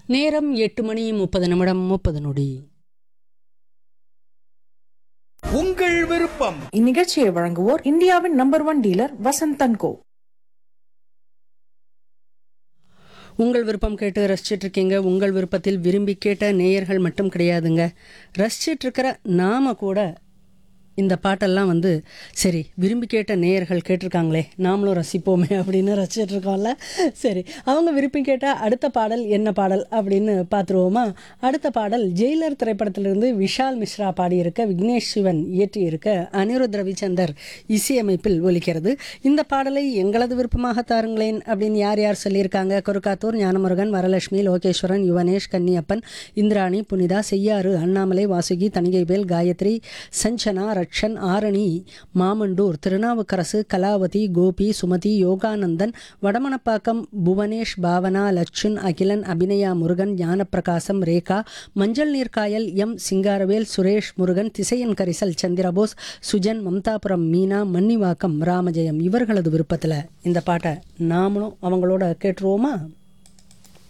நேரம் எட்டு மணி முப்பது நிமிடம் முப்பது நொடி உங்கள் விருப்பம் இந்நிகழ்ச்சியை வழங்குவோர் இந்தியாவின் number one dealer Vasanthan co உங்கள் விருப்பம் கேட்டு ரசிச்சிட்டு இருக்கீங்க உங்கள் விருப்பத்தில் விரும்பி கேட்ட நேயர்கள் மட்டும் கிடையாதுங்க ரசிச்சிட்டு இருக்கிற நாம கூட இந்த பாட்டெல்லாம் வந்து சரி விரும்பி கேட்ட நேயர்கள் கேட்டிருக்காங்களே நாமளும் ரசிப்போமே அப்படின்னு ரசிச்சிட்டு இருக்கோம்ல சரி அவங்க விரும்பி கேட்ட அடுத்த பாடல் என்ன பாடல் அப்படின்னு பார்த்துருவோமா அடுத்த பாடல் ஜெயிலர் திரைப்படத்திலிருந்து விஷால் மிஸ்ரா பாடியிருக்க விக்னேஷ் சிவன் இயற்றியிருக்க அனிருத் ரவிச்சந்தர் இசையமைப்பில் ஒலிக்கிறது இந்த பாடலை எங்களது விருப்பமாக தாருங்களேன் அப்படின்னு யார் யார் சொல்லியிருக்காங்க கொருக்காத்தூர் ஞானமுருகன் வரலட்சுமி லோகேஸ்வரன் யுவனேஷ் கன்னியப்பன் இந்திராணி புனிதா செய்யாறு அண்ணாமலை வாசுகி தணிகைவேல் காயத்ரி சஞ்சனா ரட்சன் ஆரணி மாமண்டூர் திருநாவுக்கரசு கலாவதி கோபி சுமதி யோகானந்தன் வடமணப்பாக்கம் புவனேஷ் பாவனா லட்சுன் அகிலன் அபிநயா முருகன் ஞானப்பிரகாசம் ரேகா மஞ்சள் நீர்க்காயல் எம் சிங்காரவேல் சுரேஷ் முருகன் திசையன் கரிசல் சந்திரபோஸ் சுஜன் மம்தாபுரம் மீனா மன்னிவாக்கம் ராமஜெயம் இவர்களது விருப்பத்தில் இந்த பாட்டை நாமளும் அவங்களோட கேட்டுருவோமா